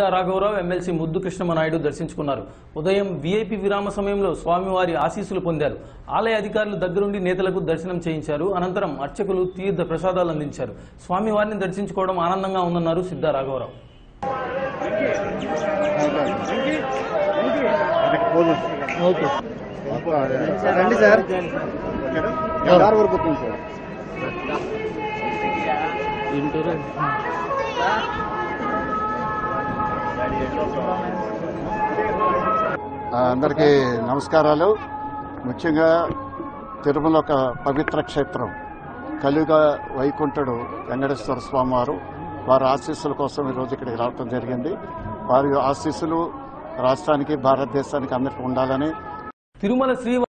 సిద్ధా రాఘవరావు ఎమ్మెల్సీ ముద్దు కృష్ణమనాయుడు దర్శించుకున్నారు ఉదయం వీఐపీ విరామ సమయంలో స్వామివారి ఆశీస్సులు పొందారు ఆలయ అధికారులు దగ్గరుండి నేతలకు దర్శనం చేయించారు అనంతరం అర్చకులు తీర్థ ప్రసాదాలు అందించారు స్వామివారిని దర్శించుకోవడం ఆనందంగా ఉందన్నారు సిద్ధా రాఘవరావు ఓకే రండి సార్ ఎవరు వరకు వస్తుంది సార్ అందరికీ నమస్కారాలు ముఖ్యంగా తిరుమల ఒక పవిత్ర క్షేత్రం కలియుగ వైకుంఠుడు వెంకటేశ్వర స్వామి వారు వారి ఆశీస్సుల కోసం ఈరోజు ఇక్కడికి రావడం జరిగింది వారి ఆశీస్సులు రాష్ట్రానికి భారతదేశానికి అందరికీ ఉండాలని తిరుమల శ్రీ